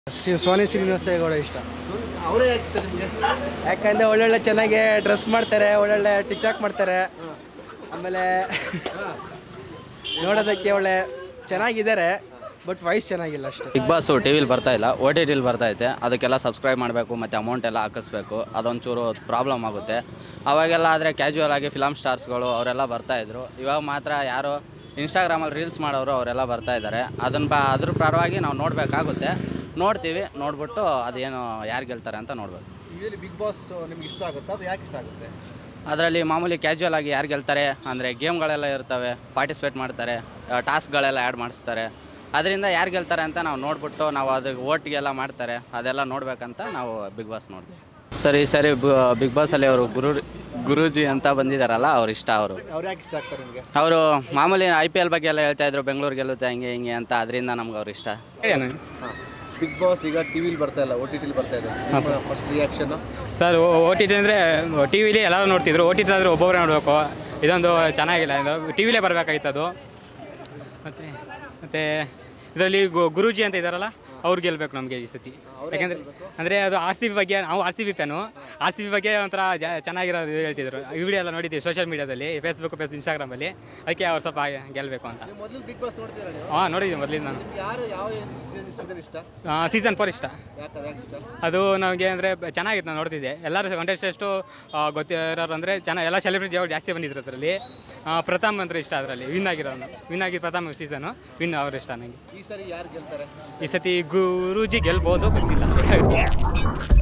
Shri Sony Srinivasa Gowda ಇಷ್ಟ ಅವರೇ ಆಗ್ತದೆ ನಿಮಗೆ ಯಾಕಂದ್ರೆ ಒಳ್ಳೊಳ್ಳೆ ಚೆನ್ನಾಗಿ ಡ್ರೆಸ್ ಮಾಡ್ತಾರೆ ಒಳ್ಳೊಳ್ಳೆ ಟಿಕ್ ಟಾಕ್ ಮಾಡ್ತಾರೆ ಆಮೇಲೆ ನೋಡೋದಕ್ಕೆ ಒಳ್ಳೆ ಚೆನ್ನಾಗಿದ್ದಾರೆ ಬಟ್ ವಾಯ್ಸ್ ಚೆನ್ನಾಗಿಲ್ಲ ಅಷ್ಟೇ ಬಿಗ್ ಬಾಸು ಟಿ ವಿಲಿ ಬರ್ತಾ ಇಲ್ಲ ಓ ಟಿ ಟಿಲಿ ಬರ್ತಾ ಐತೆ ಅದಕ್ಕೆಲ್ಲ ಸಬ್ಸ್ಕ್ರೈಬ್ ಮಾಡಬೇಕು ಮತ್ತು ಅಮೌಂಟ್ ಎಲ್ಲ ಹಾಕಿಸ್ಬೇಕು ಅದೊಂಚೂರು ಪ್ರಾಬ್ಲಮ್ ಆಗುತ್ತೆ ಅವಾಗೆಲ್ಲ ಆದರೆ ಕ್ಯಾಶುವಲ್ ಆಗಿ ಫಿಲಮ್ ಸ್ಟಾರ್ಸ್ಗಳು ಅವರೆಲ್ಲ ಬರ್ತಾಯಿದ್ರು ಇವಾಗ ಮಾತ್ರ ಯಾರು ಇನ್ಸ್ಟಾಗ್ರಾಮಲ್ಲಿ ರೀಲ್ಸ್ ಮಾಡೋರು ಅವರೆಲ್ಲ ಬರ್ತಾ ಇದ್ದಾರೆ ಅದನ್ನ ಬ ಅದ್ರ ಪರವಾಗಿ ನಾವು ನೋಡಬೇಕಾಗುತ್ತೆ ನೋಡ್ತೀವಿ ನೋಡ್ಬಿಟ್ಟು ಅದೇನು ಯಾರು ಗೆಲ್ತಾರೆ ಅಂತ ನೋಡಬೇಕು ಇದರಲ್ಲಿ ಬಿಗ್ ಬಾಸ್ ನಿಮ್ಗೆ ಇಷ್ಟ ಆಗುತ್ತಾ ಅದು ಯಾಕೆ ಇಷ್ಟ ಆಗುತ್ತೆ ಅದರಲ್ಲಿ ಮಾಮೂಲಿ ಕ್ಯಾಶುವಲ್ ಆಗಿ ಯಾರು ಗೆಲ್ತಾರೆ ಅಂದರೆ ಗೇಮ್ಗಳೆಲ್ಲ ಇರ್ತವೆ ಪಾರ್ಟಿಸಿಪೇಟ್ ಮಾಡ್ತಾರೆ ಟಾಸ್ಕ್ಗಳೆಲ್ಲ ಆ್ಯಡ್ ಮಾಡಿಸ್ತಾರೆ ಅದರಿಂದ ಯಾರು ಗೆಲ್ತಾರೆ ಅಂತ ನಾವು ನೋಡ್ಬಿಟ್ಟು ನಾವು ಅದಕ್ಕೆ ಓಟ್ಗೆಲ್ಲ ಮಾಡ್ತಾರೆ ಅದೆಲ್ಲ ನೋಡ್ಬೇಕಂತ ನಾವು ಬಿಗ್ ಬಾಸ್ ನೋಡ್ತೀವಿ ಸರಿ ಸರಿ ಬಿಗ್ ಬಾಸಲ್ಲಿ ಅವರು ಗುರು ಗುರೂಜಿ ಅಂತ ಬಂದಿದ್ದಾರಲ್ಲ ಅವ್ರು ಇಷ್ಟ ಅವರು ಅವ್ರು ಯಾಕೆ ಇಷ್ಟ ಆಗ್ತಾರೆ ನಿಮಗೆ ಅವರು ಮಾಮೂಲಿ ಐ ಪಿ ಎಲ್ ಬಗ್ಗೆ ಎಲ್ಲ ಹೇಳ್ತಾ ಇದ್ರು ಬೆಂಗಳೂರು ಗೆಲ್ಲುತ್ತೆ ಹಂಗೆ ಹಿಂಗೆ ಅಂತ ಅದರಿಂದ ನಮ್ಗೆ ಅವ್ರು ಇಷ್ಟ ಹಾಂ ಬಿಗ್ ಬಾಸ್ ಈಗ ಟಿ ವಿಲಿ ಬರ್ತಾ ಇಲ್ಲ ಓ ಟಿ ಟಿಲಿ ಬರ್ತಾ ಇದೆ first reaction sir O T T ಅಂದರೆ ಟಿ ವಿಲಿ ಎಲ್ಲರೂ ನೋಡ್ತಿದ್ರು ಓ ಟಿ ಟಿ ಆದರೆ ಒಬ್ಬೊಬ್ಬರೇ ನೋಡಬೇಕು ಇದೊಂದು ಚೆನ್ನಾಗಿಲ್ಲ ಇದು ಟಿ ವಿಲೇ ಬರಬೇಕಾಗಿತ್ತು ಅದು ಮತ್ತು ಮತ್ತು ಇದರಲ್ಲಿ ಗುರೂಜಿ ಅಂತ ಇದ್ದಾರಲ್ಲ ಅವ್ರು ಗೆಲ್ಬೇಕು ನಮಗೆ ಈ ಸತಿ ಯಾಕೆಂದರೆ ಅಂದರೆ ಅದು ಆರ್ ಸಿ ಬಿ ಬಗ್ಗೆ ನಾವು R C B fan R C B ಬಗ್ಗೆ ಒಂಥರ ಜ ಚೆನ್ನಾಗಿರೋದು ಇದು ಹೇಳ್ತಿದ್ರು ಈ ವಿಡಿಯೋ ಎಲ್ಲ ನೋಡಿದ್ದೀವಿ ಸೋಷಿಯಲ್ ಮೀಡಿಯಾದಲ್ಲಿ ಫೇಸ್ಬುಕ್ ಫೇಸ್ ಇನ್ಸ್ಟಾಗ್ರಾಮಲ್ಲಿ ಅದಕ್ಕೆ ಅವ್ರು ಸ್ವಲ್ಪ ಗೆಲ್ಲಬೇಕು ಅಂತ ಮೊದಲು ಬಿಗ್ ಬಾಸ್ ನೋಡ್ತೀರಾ ನೀವು ಹಾಂ ನೋಡಿದ್ದೀವಿ ಮೊದಲಿಂದ ನಾನು ಯಾರು ಯಾವ ಸೀಸನ್ ಇಷ್ಟ ಸೀಸನ್ ಫೋರ್ ಇಷ್ಟ ಯಾಕೆ ಅದು ಯಾಕೆ ಇಷ್ಟ ಅದು ನಮಗೆ ಅಂದರೆ ಚೆನ್ನಾಗಿತ್ತು ನಾನು ನೋಡ್ತಿದ್ದೆ ಎಲ್ಲರೂ ಕಂಟೆಸ್ಟೆಸ್ಟು ಗೊತ್ತಿರೋರು ಅಂದರೆ ಚೆನ್ನಾಗಿ ಎಲ್ಲ ಸೆಲೆಬ್ರಿಟಿ ಅವ್ರು ಜಾಸ್ತಿ ಬಂದಿದ್ರು ಅದರಲ್ಲಿ ಪ್ರಥಮ್ ಅಂತ ಇಷ್ಟ ಅದರಲ್ಲಿ ವಿನ್ ಆಗಿರೋನು ವಿನ್ ಆಗಿ ಪ್ರಥಮ ಸೀಸನು ವಿನ್ ಅವ್ರು ಇಷ್ಟ ನನಗೆ ಈ ಸರಿ ಯಾರು ಗೆಲ್ತಾರೆ ಈ ಸತಿ ಗುರೂಜಿ ಗೆಲ್ಬೋದು ಗೊತ್ತಿಲ್ಲ